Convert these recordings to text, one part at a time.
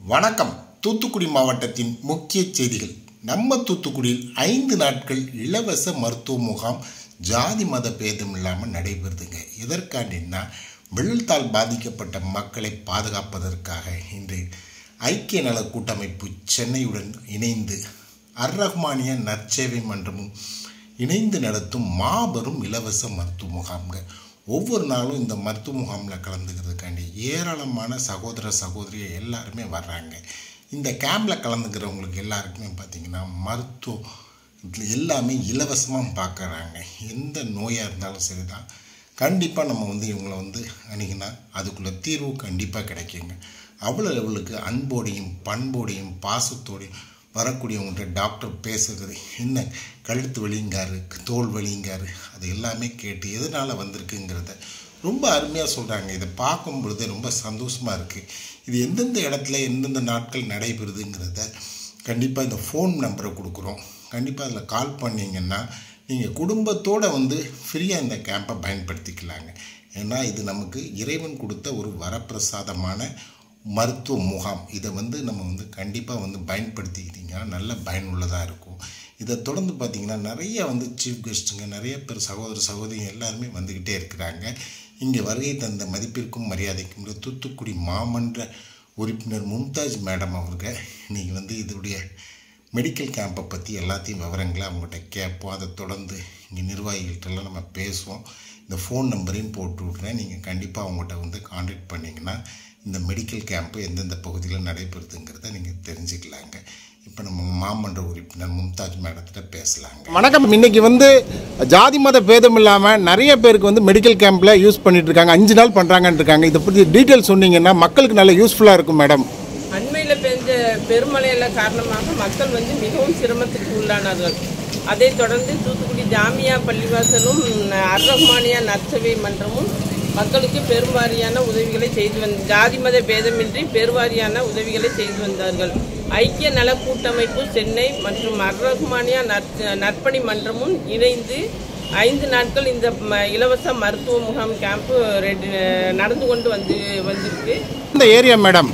வணக்கம் தூத்துக்குடி மாவட்டத்தின் முக்கிய செய்திகள் நம்ம தூத்துக்குடியில் ஐந்து நாட்கள் இலவச மருத்துவ முகாம் ஜாதி மத பேதம் இல்லாமல் நடைபெறுதுங்க எதற்காண்டின்னா வெள்ளத்தால் பாதிக்கப்பட்ட மக்களை பாதுகாப்பதற்காக இன்று ஐக்கிய நல கூட்டமைப்பு சென்னையுடன் இணைந்து அர் ரஹ்மானிய நற்சேவை மன்றமும் இணைந்து நடத்தும் மாபெரும் இலவச மருத்துவ முகாம்ங்க ஒவ்வொரு நாளும் இந்த மருத்துவ முகாமில் கலந்துக்கிறதுக்காண்டி ஏராளமான சகோதர சகோதரி எல்லாருமே வர்றாங்க இந்த கேம்பில் கலந்துக்கிறவங்களுக்கு எல்லாருக்குமே பார்த்திங்கன்னா மருத்துவம் இதுல எல்லாமே இலவசமாக பார்க்குறாங்க எந்த நோயாக இருந்தாலும் சரி தான் கண்டிப்பாக நம்ம வந்து இவங்களை வந்து அணுகினா அதுக்குள்ளே தீர்வு கண்டிப்பாக கிடைக்குங்க அவ்வளோ லெவலுக்கு அன்போடையும் பண்போடையும் பாசத்தோடையும் வரக்கூடியவங்கள்ட்ட டாக்டர் பேசுகிறது என்ன கழுத்து வலிங்காரு தோல் வலிங்காரு அது எல்லாமே கேட்டு எதனால் வந்திருக்குங்கிறத ரொம்ப அருமையாக சொல்கிறாங்க இதை பார்க்கும் பொழுது ரொம்ப சந்தோஷமாக இருக்குது இது எந்தெந்த இடத்துல எந்தெந்த நாட்கள் நடைபெறுதுங்கிறத கண்டிப்பாக இந்த ஃபோன் நம்பரை கொடுக்குறோம் கண்டிப்பாக அதில் கால் பண்ணிங்கன்னா நீங்கள் குடும்பத்தோடு வந்து ஃப்ரீயாக இந்த கேம்பை பயன்படுத்திக்கலாங்க ஏன்னா இது நமக்கு இறைவன் கொடுத்த ஒரு வரப்பிரசாதமான மருத்துவ முகாம் இதை வந்து நம்ம வந்து கண்டிப்பாக வந்து பயன்படுத்திக்கிட்டிங்கன்னா நல்ல பயனுள்ளதாக இருக்கும் இதை தொடர்ந்து பார்த்திங்கன்னா நிறைய வந்து சீஃப் கெஸ்ட்டுங்க நிறைய பேர் சகோதர சகோதரிங்க எல்லாருமே வந்துக்கிட்டே இருக்கிறாங்க இங்கே வருகை தந்த மதிப்பிற்கும் மரியாதைக்கும் உரிய தூத்துக்குடி மாமன்ற உறுப்பினர் மும்தாஜ் மேடம் அவர்கள் இன்றைக்கி வந்து இதனுடைய மெடிக்கல் கேம்பை பற்றி எல்லாத்தையும் விவரங்களை அவங்ககிட்ட கேட்போம் அதை தொடர்ந்து இங்கே நிர்வாகிகள்கிட்டலாம் நம்ம பேசுவோம் இந்த ஃபோன் நம்பரையும் போட்டு விட்றேன் நீங்கள் கண்டிப்பாக அவங்ககிட்ட வந்து காண்டாக்ட் பண்ணிங்கன்னா இந்த மெடிக்கல் கேம்ப்பு எந்தெந்த பகுதியில் நடைபெறுதுங்கிறத நீங்கள் தெரிஞ்சுக்கலாங்க இப்போ நம்ம மாமன்ற உறுப்பினர் மும்தாஜ் மேடத்திட்ட பேசலாங்க வணக்கம் இன்னைக்கு வந்து ஜாதி மத பேதம் இல்லாமல் நிறைய பேருக்கு வந்து மெடிக்கல் கேம்பில் யூஸ் பண்ணிட்டு இருக்காங்க அஞ்சு நாள் பண்ணுறாங்கன்னு இருக்காங்க இதை பற்றி டீட்டெயில் சொன்னீங்கன்னா மக்களுக்கு நல்ல யூஸ்ஃபுல்லாக இருக்கும் மேடம் அண்மையில் பெஞ்ச பெருமழையில காரணமாக மக்கள் வந்து மிகவும் சிரமத்துக்கு உள்ளானார்கள் அதைத் தொடர்ந்து தூத்துக்குடி ஜாமியா பள்ளிவாசலும் அர் ரஹ்மானியா நற்சபை மன்றமும் மக்களுக்கு பெருவாரியான உதவிகளை செய்து வந்த ஜாதி மத பேதமின்றி பெருவாரியான உதவிகளை செய்து வந்தார்கள் ஐக்கிய நல கூட்டமைப்பு சென்னை மற்றும் அர் ரஹ்மானியா நற்- நற்பணி மன்றமும் இணைந்து ஐந்து நாட்கள் இந்த ம- இலவச மருத்துவ முகாம் கேம்ப்பு ரெடி நடந்து கொண்டு வந்து வந்திருக்கு இந்த ஏரியா மேடம்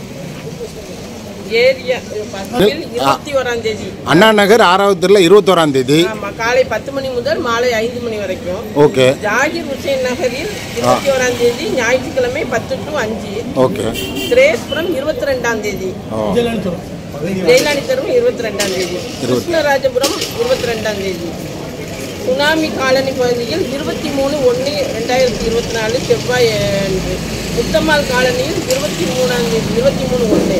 ஏரியா பகுதியில் இருபத்தி ஓராம் தேதி அண்ணா நகர் ஆறாவது தெருவில் இருபத்தோராம் தேதி ஆமா காலை பத்து மணி முதல் மாலை ஐந்து மணி வரைக்கும் ஓகே ஜாகிர் ஹுசேன் நகரில் இருபத்தி ஓராம் தேதி ஞாயிற்றுக்கிழமை பத்து டு அஞ்சு ஓகே திரேஸ்புரம் இருபத்தி ரெண்டாம் தேதி ஜெயலலிதா தெருவும் இருபத்தி ரெண்டாம் தேதி கிருஷ்ணராஜபுரம் இருபத்தி ரெண்டாம் தேதி சுனாமி காலனி பகுதியில் இருபத்தி மூணு ஒன்று ரெண்டாயிரத்தி இருபத்தி நாலு செவ்வாய் அன்று முத்தம்மாள் காலனியில் இருபத்தி மூணாம் தேதி இருபத்தி மூணு ஒன்று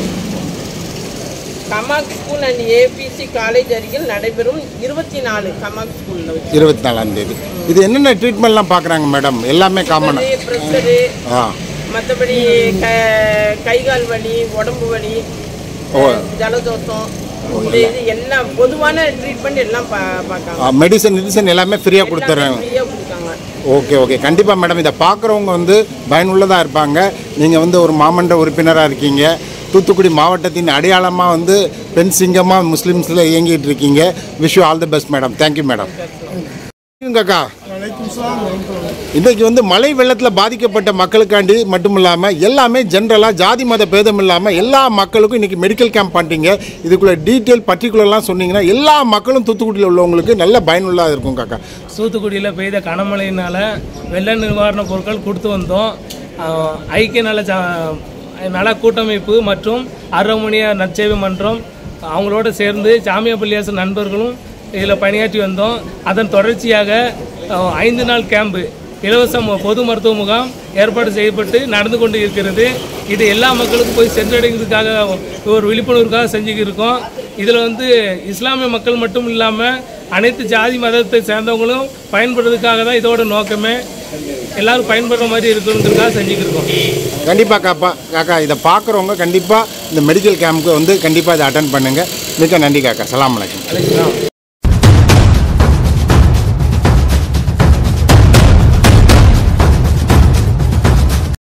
கமாக் ஸ்கூல் அண்ட் ஏபிசி காலேஜ் அருகில் நடைபெறும் இருபத்தி நாலு கமாக் ஸ்கூலில் வச்சு இருபத்தி நாலாம் தேதி இது என்னென்ன ட்ரீட்மெண்ட்லாம் பார்க்குறாங்க மேடம் எல்லாமே காமனாக ப்ரெஷரு ஆ மற்றபடி க கை கால் வலி உடம்பு வலி ஓ. ஜலதோஷம் இந்த இது எல்லாம் பொதுவான ட்ரீட்மெண்ட் எல்லாம் பா பார்க்காங்க மெடிசன் மெடிசன் எல்லாமே ஃப்ரீயாக கொடுத்துட்றாங்க ஃப்ரீயாக கொடுக்காங்க ஓகே ஓகே கண்டிப்பாக மேடம் இதை பார்க்குறவங்க வந்து பயனுள்ளதாக இருப்பாங்க நீங்கள் வந்து ஒரு மாமன்ற உறுப்பினராக இருக்கீங்க தூத்துக்குடி மாவட்டத்தின் அடையாளமாக வந்து பெண் சிங்கமாக முஸ்லீம்ஸில் இயங்கிட்டு இருக்கீங்க wish you all the best madam thank you madam அக்கா இன்றைக்கு வந்து மழை வெள்ளத்தில் பாதிக்கப்பட்ட மக்களுக்காண்டி மட்டும் இல்லாமல் எல்லாமே ஜென்ரலாக ஜாதி மத பேதம் இல்லாமல் எல்லா மக்களுக்கும் இன்றைக்கி மெடிக்கல் கேம்ப் பண்ணிட்டீங்க இதுக்குள்ள டீட்டெயில் பர்டிகுலர்லாம் சொன்னீங்கன்னா எல்லா மக்களும் தூத்துக்குடியில் உள்ளவங்களுக்கு நல்ல பயனுள்ளதாக இருக்கும் காக்கா தூத்துக்குடியில் பெய்த கனமழையினால் வெள்ள நிவாரணப் பொருட்கள் கொடுத்து வந்தோம் ஆஹ் ஐக்கிய நல ஜா நல கூட்டமைப்பு மற்றும் அறமணிய நற்சேவை மன்றம் அவங்களோட சேர்ந்து ஜாமியா பள்ளியாசன் நண்பர்களும் இதில் பணியாற்றி வந்தோம் அதன் தொடர்ச்சியாக ஆஹ் ஐந்து நாள் கேம்பு இலவச மு- பொது மருத்துவ முகாம் ஏற்பாடு செய்யப்பட்டு நடந்து கொண்டு இருக்கிறது இது எல்லா மக்களுக்கும் போய் சென்றடைகிறதுக்காக ஒரு விழிப்புணர்வுக்காக செஞ்சுக்கிட்டு இருக்கோம் இதில் வந்து இஸ்லாமிய மக்கள் மட்டும் இல்லாமல் அனைத்து ஜாதி மதத்தை சேர்ந்தவங்களும் பயன்படுறதுக்காக தான் இதோட நோக்கமே எல்லாரும் பயன்படுற மாதிரி இருக்கணுங்கிறதுக்காக செஞ்சுக்கிட்டு இருக்கோம் கண்டிப்பாக காப்பா காக்கா இதை பார்க்குறவங்க கண்டிப்பாக இந்த மெடிக்கல் கேம்ப்க்கு வந்து கண்டிப்பாக இதை அட்டன் பண்ணுங்கள் மிக்க நன்றி காக்கா சலாம் வலைக்கம் அழைக்கலாம்